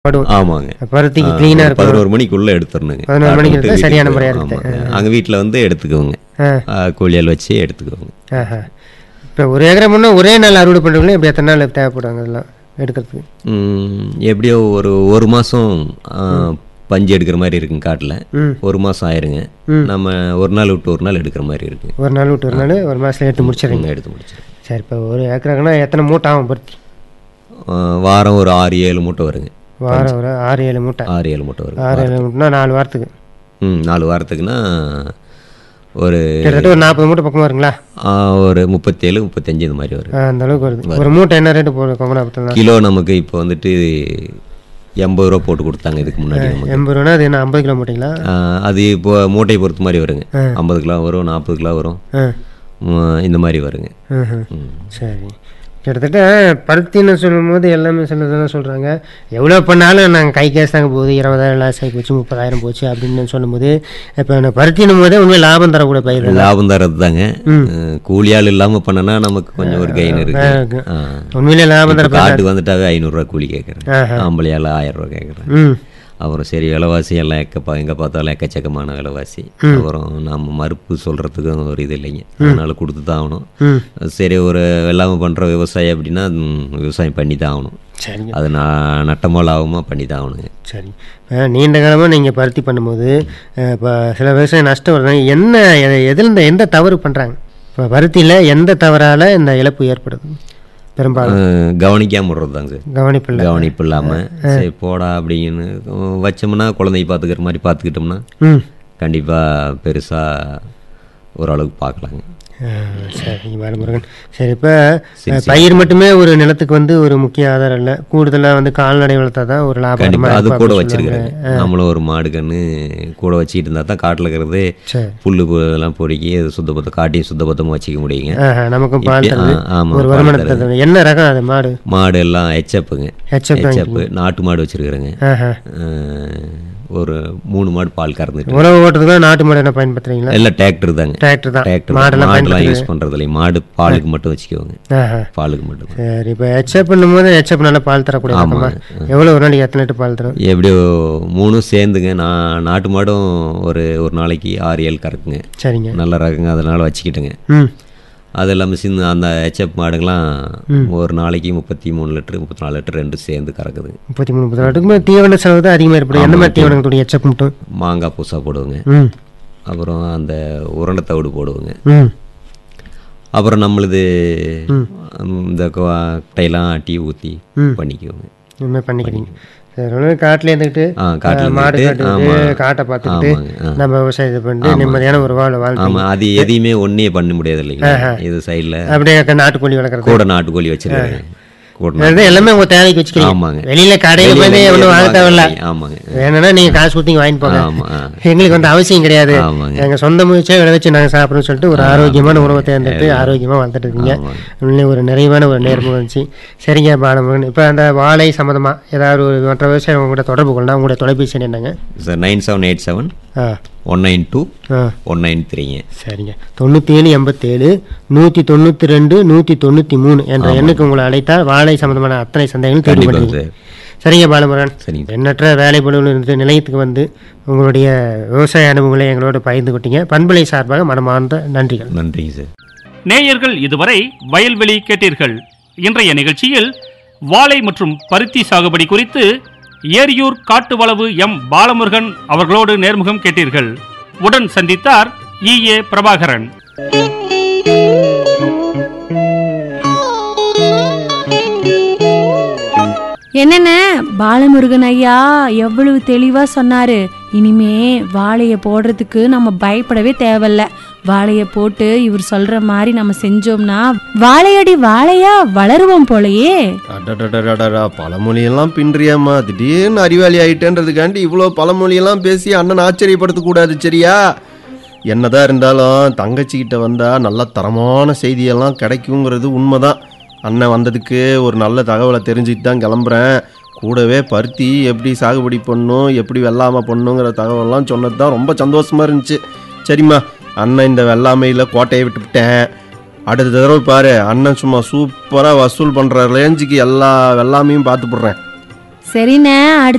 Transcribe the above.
படும் ஆமாங்க பருத்திக்கு க்ளீனாக இருக்கும் பதினோரு மணிக்குள்ள எடுத்துடணுங்க பதினோரு மணிக்கு விட்டு எடுத்தா சரியான வீட்டுக்கு முறையா வரும். இருக்குது. ஆமாங்க. அங்க வீட்டில் வந்து எடுத்துக்குவோங்க ஆ ஆ, கூலியால் வச்சு எடுத்துக்குவோங்க ஆஹா இப்போ ஒரு ஏக்கரை முன்னே ஒரே நாள் அறுவடை பண்ணுறீங்களா இப்படி எத்தனை நாள் தேவைப்படுவாங்க அதெல்லாம் எடுக்கிறதுக்கு ம், எப்படியோ ஒரு ஒரு மாதம் பஞ்சு எடுக்கிற மாதிரி இருக்குங்க காட்டில் ம் ஒரு மாதம் ஆயிருங்க ம். நம்ம ஒரு நாள் விட்டு ஒரு நாள் எடுக்கிற மாதிரி இருக்குங்க ஒரு நாள் விட்டு ஒரு நாள் ஒரு மாதத்தில் எடுத்து முடிச்சிடுறீங்க ம், எடுத்து முடிச்சிடும் சரி இப்போ ஒரு ஏக்கராக்குன்னா எத்தனை மூட்டை ஆகும் பருத்தி வாரம் ஒரு ஆறு ஏழு மூட்டை வருங்க வாரம் ஒரு ஆறு ஏழு மூட்டை ஆறு ஏழு மூட்டை வருங்க ஆறு ஏழு மூட்டைனா நாலு வாரத்துக்கு ம் நாலு வாரத்துக்குன்னா ஒரு கிட்டத்தட்ட ஒரு நாற்பது மூட்டை பக்கமாக வருங்களா ஆ, ஒரு முப்பத்தேழு முப்பத்தஞ்சு இந்த மாதிரி வரும் ஆ, அந்த அளவுக்கு வருது ஒரு மூட்டை என்ன ரேட்டு போகுது கொங்கனாபுரத்தில் கிலோ நமக்கு இப்போ வந்துட்டு எண்பது ரூபா போட்டு கொடுத்தாங்க இதுக்கு முன்னாடி நமக்கு எண்பது ரூபா அது என்ன ஐம்பது கிலோ மூட்டைங்களா ஆ, அது இப்போ மூட்டையை பொறுத்த மாதிரி வருங்க ஐம்பது கிலோ வரும் நாற்பது கிலோ வரும் ஆ ம், இந்த மாதிரி வருங்க ம்ஹும். ம். சரி கிட்டத்தட்ட பருத்தின்னு சொல்லும்போது எல்லாமே சிலதெல்லாம் சொல்கிறாங்க எவ்வளோ பண்ணாலும் நாங்கள் கை கேஸ் தாங்க போகுது இருபதாயிரம் லாஸ் ஆகி போச்சு முப்பதாயிரம் போச்சு அப்படின்னு சொல்லும்போது இப்போ நான் பருத்தினும் போதே உண்மையாக லாபம் தரக்கூடிய பயிர் தான். லாபம் தரது தாங்க கூலியாள் இல்லாமல் பண்ணனா நமக்கு கொஞ்சம் ஒரு கெயின் இருக்கு இருக்கு. ஆ. உண்மையிலே லாபம் இப்ப தர காட்டுக்கு வந்துட்டாவே ஐநூறுரூவா கூலி கேட்குறேன் ஆஹா. ஆம்பளையால் ஆயிரம் ரூபா கேட்குறேன் ம் அப்புறம் சரி விலைவாசி எல்லாம் எக்கப்பா எங்கே பார்த்தாலும் எக்கச்சக்கமான விலைவாசி அப்புறம் நம்ம மறுப்பு சொல்கிறதுக்கும் ஒரு இது இல்லைங்க அதனால கொடுத்து தான் ஆகணும் ம் சரி ஒரு வெள்ளாமை பண்ணுற விவசாயி அப்படின்னா ம், விவசாயம் பண்ணி தான் ஆகணும் சரிங்க அது நான் நட்டமோ லாபமாக பண்ணி தான் ஆகணுங்க சரி இப்போ நீண்ட காலமாக நீங்கள் பருத்தி பண்ணும்போது இப்போ சில விவசாயம் நஷ்டம் வருது என்ன எ- எதில் இந்த எந்த தவறு பண்ணுறாங்க இப்போ பருத்தியில் எந்த தவறால் இந்த இழப்பு ஏற்படுது பெரும்பாலும் அஹ், கவனிக்காம விடுறது தாங்க கவனிப்பில்லை கவனிப்பு இல்லாமல் சரி போடா அப்படின்னு உம், வச்சோம்னா குழந்தைய பார்த்துக்கிற மாதிரி பார்த்துக்கிட்டோம்னா ம் கண்டிப்பாக பெருசாக ஓரளவுக்கு பார்க்கலாங்க ஆ, சரி பாலமுருகன் சரி இப்போ பயிர் மட்டுமே ஒரு நிலத்துக்கு வந்து ஒரு முக்கிய ஆதாரம் இல்லை கூடுதலாக வந்து கால்நடை வளர்த்தா தான் ஒரு லாபம் கண்டிப்பாக அது கூட வச்சிருக்கிறேங்க நம்மளும் ஒரு மாடு கன்று கூட வச்சுக்கிட்டு இருந்தால் தான் காட்டில் இருக்கிறது சரி புல்லு பு- எல்லாம் பொறுக்கி அது சுத்தபத்தம் காட்டியும் சுத்தபத்தமாக வச்சுக்க முடியுங்க ஆஹா, நமக்கும் பால் இப்ப- தருது ஆ, ஆமா, ஒரு பால் வருமானத்தை தருது என்ன ரகம் அது மாடு மாடு எல்லாம் ஹெச்எப்புங்க ஹெச்எப் ஹெச்எப்பு நாட்டு மாடு வச்சிருக்கிறேங்க ஆஹா அஹ், ஒரு மூணு மாடு பால் கறந்துட்டு உழவு ஓட்டுறதுக்கு நாட்டு மாடு என்ன பயன்படுத்துறீங்களா எல்லாம் டிராக்டர் தாங்க டிராக்டர் தான் டிராக்டர் மாடெல்லாம் மாடுலாம் யூஸ் பண்ணுறது இல்லை மாடு பாலுக்கு மட்டும் வச்சுக்குவோங்க ஆஹா பாலுக்கு மட்டும் தான். சரி இப்போ ஹெச்எப் பண்ணும்போது ஹெச்எப் நல்லா பால் தரக்கூடிய ரகமா எவ்வளோ ஒரு நாளைக்கு எத்தனை லிட்டர் பால் தரும் எப்படியோ மூணும் சேர்ந்துங்க நான் நாட்டு மாடும் ஒரு ஒரு நாளைக்கு ஆறு ஏழு கறக்குங்க சரிங்க நல்ல ரகங்க அதனால வச்சுக்கிட்டுங்க ம் அது இல்லாமல் சின்ன அந்த ஹெச்எப் மாடுங்களாம் ஒரு நாளைக்கு முப்பத்தி மூணு லிட்டரு முப்பத்தி நாலு லிட்டர் ரெண்டு சேர்ந்து கறக்குதுங்க முப்பத்தி மூணு முப்பத்தி நாட்டுக்கு தீவன செலவு தான் அதிகமாக ஏற்படும் எந்த மாதிரி தீவனங்களுடைய ஹெச்எப் மட்டும் மாங்காய் பூசா போடுவோங்க ம் அப்புறம் அந்த உருண்டை தவிடு போடுவோங்க ம் அப்புறம் நம்மளுது இந்த கொட்டையெல்லாம் ஆட்டி ஊற்றி பண்ணிக்குவோங்க இனிமேல் பண்ணிக்கிறீங்க சரி ஒன்று காட்டில் இருந்துக்கிட்டு ஆ காட்டில் அஹ், மாடு இருந்துட்டு, கட்டுக்கிட்டு காட்டை பார்த்துக்கிட்டு ஆமாங்க ஆ நம்ம விவசாயத்தை பண்ணிட்டு நிம்மதியான ஒரு வாழ் வாழ்க்கை ஆமாம் அது எதையுமே ஒன்றே பண்ண முடியாது இல்லைங்களா இது சைடில் அப்படியே நாட்டுக்கோழி வளர்க்குறது கூட நாட்டுக்கோழி வச்சிருக்காங்க கூட அது எல்லாமே உங்கள் தேவைக்கு வச்சுக்கிறீங்க ஆமாங்க வெளியில கடையில் போய் வெளியில ஒன்றும் வாங்க எதுவும் தேவையில்ல வாங்க- ஆமாங்க வேணும்னா நீங்கள் காசு கொடுத்தீங்க வாங்கிட்டு போங்க ஆமா ஆ. எங்களுக்கு வந்து அவசியம் கிடையாது ஆமாங்க எங்க சொந்த முயற்சியை விளைவிச்சு நாங்கள் சாப்பிடணும்னு சொல்லிட்டு ஒரு ஆரோக்கியமான உணவை தேர்ந்தெடுத்து ஆரோக்கியமாக வந்துட்டு இருக்கீங்க ஆமாங்க. உண்மையிலே ஒரு நிறைவான ஒரு நேர்முகம் இருந்துச்சு சரிங்க பாலமுருகன் இப்போ அந்த வாழை சம்மந்தமா ஏதாவது ஒரு மற்ற விவசாயம் உங்க கூட தொடர்பு கொள்ளலாம் உங்களுடைய தொலைபேசி எண் என்னங்க sir nine seven eight seven ah one nine two ah one nine த்ரீங்க சரிங்க தொண்ணூற்றி ஏழு எண்பத்தேழு நூற்றி தொண்ணூற்றி ரெண்டு நூற்றி தொண்ணூற்றி மூணு என்ற எண்ணுக்கு உங்களை அழைத்தால் வாழை சம்பந்தமான அத்தனை சந்தேகங்களும் தேடி கண்டிப்பாக பண்ணுவீங்க சார் சரிங்க பாலமுருகன் சரிங்க எண்ணற்ற வேலை பளுவில் இருந்து நிலையத்துக்கு வந்து உங்களுடைய விவசாய அனுபவங்களை எங்களோட பகிர்ந்து கொட்டீங்க பண்பலை சார்பாக மனமார்ந்த நன்றிகள் நன்றிங்க சார் நேயர்கள் இதுவரை வயல்வெளி கேட்டீர்கள் இன்றைய நிகழ்ச்சியில் வாழை மற்றும் பருத்தி சாகுபடி குறித்து ஏரியூர் காட்டுவளவு எம் பாலமுருகன் அவர்களோடு நேர்முகம் கேட்டீர்கள் உடன் சந்தித்தார் இ ஏ பிரபாகரன் என்னென்ன பாலமுருகன் ஐயா எவ்வளவு தெளிவா சொன்னாரு இனிமே வாழைய போடுறதுக்கு நம்ம பயப்படவே தேவையில்ல வாழைய போட்டு இவர் சொல்ற மாதிரி நம்ம செஞ்சோம்னா வாழையடி வாழையா வளருவோம் போலயே அடடடடடா பழமொழியெல்லாம் பின்றியாம்மா திடீர்னு அறிவாளி ஆயிட்டேன்றதுக்காண்டி இவ்வளோ பழமொழியெல்லாம் பேசி அண்ணன் ஆச்சரியப்படுத்தக்கூடாது சரியா என்னதான் இருந்தாலும் தங்கச்சிக்கிட்ட வந்தால் நல்ல தரமான செய்தியெல்லாம் கிடைக்குங்கிறது உண்மைதான் அண்ணன் வந்ததுக்கு ஒரு நல்ல தகவலை தெரிஞ்சுட்டு தான் கிளம்புறேன் கூடவே பருத்தி எப்படி சாகுபடி பண்ணும் எப்படி வெள்ளாமை பண்ணுங்கிற தகவல்லாம் சொன்னது தான் ரொம்ப சந்தோஷமாக இருந்துச்சு சரிம்மா அண்ணன் இந்த வெள்ளாமையில் கோட்டையை விட்டுவிட்டேன் அடுத்த தடவை பாரு அண்ணன் சும்மா சூப்பராக வசூல் பண்ணுற ரேஞ்சுக்கு எல்லா வெள்ளாமையும் பார்த்து போடுறேன் சரிண்ணே அடுத்த